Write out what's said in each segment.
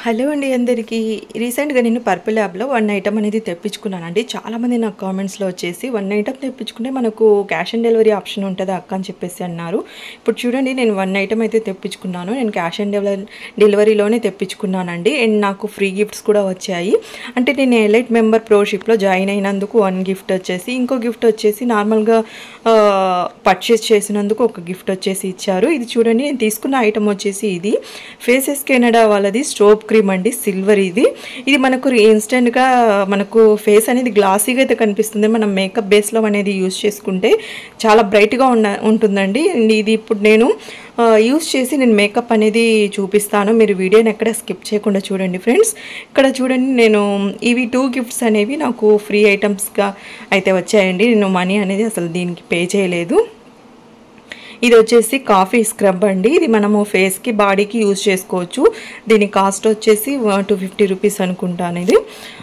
hello అండి అందరికీ రీసెంట్గా నేను పర్పుల్ యాప్లో వన్ ఐటమ్ అనేది తెప్పించుకున్నానండి చాలామంది నాకు కామెంట్స్లో వచ్చేసి వన్ ఐటమ్ తెప్పించుకుంటే మనకు క్యాష్ ఆన్ డెలివరీ ఆప్షన్ ఉంటుంది అక్క అని చెప్పేసి అన్నారు ఇప్పుడు చూడండి నేను వన్ ఐటమ్ అయితే తెప్పించుకున్నాను నేను క్యాష్ ఆన్ డెలివరీ డెలివరీలోనే తెప్పించుకున్నానండి అండ్ నాకు ఫ్రీ గిఫ్ట్స్ కూడా వచ్చాయి అంటే నేను ఎలైట్ మెంబర్ ప్రోషిప్లో జాయిన్ అయినందుకు వన్ గిఫ్ట్ వచ్చేసి ఇంకో గిఫ్ట్ వచ్చేసి నార్మల్గా పర్చేస్ చేసినందుకు ఒక గిఫ్ట్ వచ్చేసి ఇచ్చారు ఇది చూడండి నేను తీసుకున్న ఐటమ్ వచ్చేసి ఇది ఫేసెస్ కెనడా వాళ్ళది స్టోప్ క్రీమ్ అండి సిల్వర్ ఇది ఇది మనకు ఇన్స్టెంట్గా మనకు ఫేస్ అనేది గ్లాసీగా అయితే కనిపిస్తుంది మనం మేకప్ బేస్లో అనేది యూస్ చేసుకుంటే చాలా బ్రైట్గా ఉన్న ఉంటుందండి అండ్ ఇది ఇప్పుడు నేను యూస్ చేసి నేను మేకప్ అనేది చూపిస్తాను మీరు వీడియోని ఎక్కడ స్కిప్ చేయకుండా చూడండి ఫ్రెండ్స్ ఇక్కడ చూడండి నేను ఇవి టూ గిఫ్ట్స్ అనేవి నాకు ఫ్రీ ఐటమ్స్గా అయితే వచ్చాయండి నేను మనీ అనేది అసలు దీనికి పే చేయలేదు ఇది వచ్చేసి కాఫీ స్క్రబ్ అండి ఇది మనము ఫేస్కి బాడీకి యూజ్ చేసుకోవచ్చు దీని కాస్ట్ వచ్చేసి టూ ఫిఫ్టీ రూపీస్ అనుకుంటాను ఇది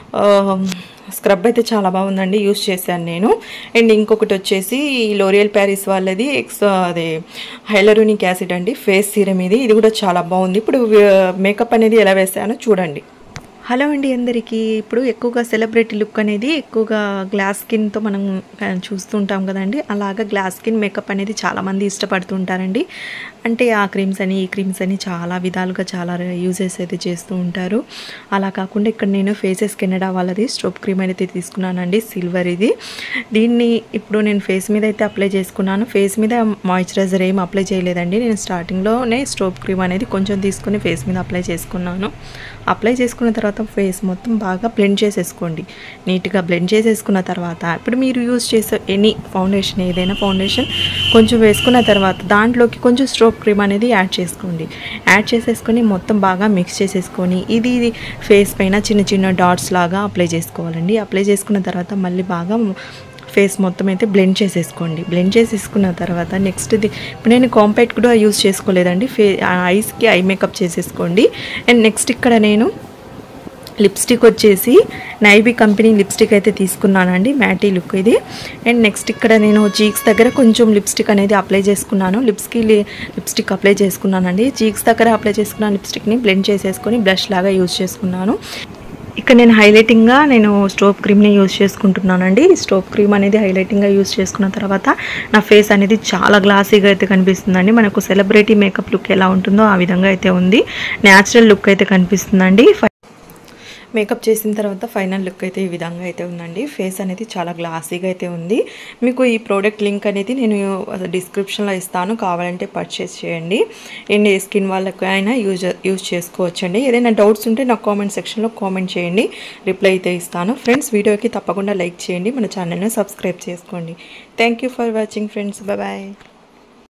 స్క్రబ్ అయితే చాలా బాగుందండి యూస్ చేశాను నేను అండ్ ఇంకొకటి వచ్చేసి లోరియల్ ప్యారిస్ వాళ్ళది ఎక్స్ అదే హైలరోనిక్ యాసిడ్ అండి ఫేస్ సీరం ఇది ఇది కూడా చాలా బాగుంది ఇప్పుడు మేకప్ అనేది ఎలా వేసానో చూడండి హలో అండి అందరికీ ఇప్పుడు ఎక్కువగా సెలబ్రిటీ లుక్ అనేది ఎక్కువగా గ్లాస్ స్కిన్తో మనం చూస్తుంటాం కదండి అలాగా గ్లాస్ స్కిన్ మేకప్ అనేది చాలామంది ఇష్టపడుతుంటారండి అంటే ఆ క్రీమ్స్ అని ఈ క్రీమ్స్ అని చాలా విధాలుగా చాలా యూజెస్ అయితే చేస్తూ ఉంటారు అలా కాకుండా ఇక్కడ నేను ఫేసెస్ కెనడా వాళ్ళది స్టోప్ క్రీమ్ అయితే తీసుకున్నానండి సిల్వర్ ఇది దీన్ని ఇప్పుడు నేను ఫేస్ మీద అయితే అప్లై చేసుకున్నాను ఫేస్ మీద మాయిశ్చరైజర్ ఏం అప్లై చేయలేదండి నేను స్టార్టింగ్లోనే స్టోప్ క్రీమ్ అనేది కొంచెం తీసుకుని ఫేస్ మీద అప్లై చేసుకున్నాను అప్లై చేసుకున్న తర్వాత ఫేస్ మొత్తం బాగా బ్లెండ్ చేసేసుకోండి నీట్గా బ్లెండ్ చేసేసుకున్న తర్వాత ఇప్పుడు మీరు యూజ్ చేసే ఎనీ ఫౌండేషన్ ఏదైనా ఫౌండేషన్ కొంచెం వేసుకున్న తర్వాత దాంట్లోకి కొంచెం స్ట్రోక్ క్రీమ్ అనేది యాడ్ చేసుకోండి యాడ్ చేసేసుకొని మొత్తం బాగా మిక్స్ చేసేసుకొని ఇది ఇది ఫేస్ పైన చిన్న చిన్న డాట్స్ లాగా అప్లై చేసుకోవాలండి అప్లై చేసుకున్న తర్వాత మళ్ళీ బాగా ఫేస్ మొత్తం అయితే బ్లెండ్ చేసేసుకోండి బ్లెండ్ చేసేసుకున్న తర్వాత నెక్స్ట్ ఇది ఇప్పుడు నేను కాంపాక్ట్ కూడా యూస్ చేసుకోలేదండి ఫే ఐస్కి ఐ మేకప్ చేసేసుకోండి అండ్ నెక్స్ట్ ఇక్కడ నేను లిప్స్టిక్ వచ్చేసి నైబీ కంపెనీ లిప్స్టిక్ అయితే తీసుకున్నానండి మ్యాటీ లుక్ ఇది అండ్ నెక్స్ట్ ఇక్కడ నేను చీక్స్ దగ్గర కొంచెం లిప్స్టిక్ అనేది అప్లై చేసుకున్నాను లిప్స్కి లిప్స్టిక్ అప్లై చేసుకున్నానండి చీక్స్ దగ్గర అప్లై చేసుకున్న లిప్స్టిక్ని బ్లెండ్ చేసేసుకొని బ్రష్ లాగా యూజ్ చేసుకున్నాను ఇక్కడ నేను హైలైటింగ్గా నేను స్టోప్ క్రీమ్ని యూజ్ చేసుకుంటున్నానండి ఈ స్టోప్ క్రీమ్ అనేది హైలైటింగ్గా యూజ్ చేసుకున్న తర్వాత నా ఫేస్ అనేది చాలా గ్లాసీగా అయితే కనిపిస్తుందండి మనకు సెలబ్రిటీ మేకప్ లుక్ ఎలా ఉంటుందో ఆ విధంగా అయితే ఉంది న్యాచురల్ లుక్ అయితే కనిపిస్తుందండి మేకప్ చేసిన తర్వాత ఫైనల్ లుక్ అయితే ఈ విధంగా అయితే ఉందండి ఫేస్ అనేది చాలా గ్లాసీగా అయితే ఉంది మీకు ఈ ప్రోడక్ట్ లింక్ అనేది నేను డిస్క్రిప్షన్లో ఇస్తాను కావాలంటే పర్చేస్ చేయండి అండ్ స్కిన్ వాళ్ళకి అయినా యూజ్ యూజ్ చేసుకోవచ్చండి ఏదైనా డౌట్స్ ఉంటే నాకు కామెంట్ సెక్షన్లో కామెంట్ చేయండి రిప్లై అయితే ఇస్తాను ఫ్రెండ్స్ వీడియోకి తప్పకుండా లైక్ చేయండి మన ఛానల్ని సబ్స్క్రైబ్ చేసుకోండి thank for watching friends bye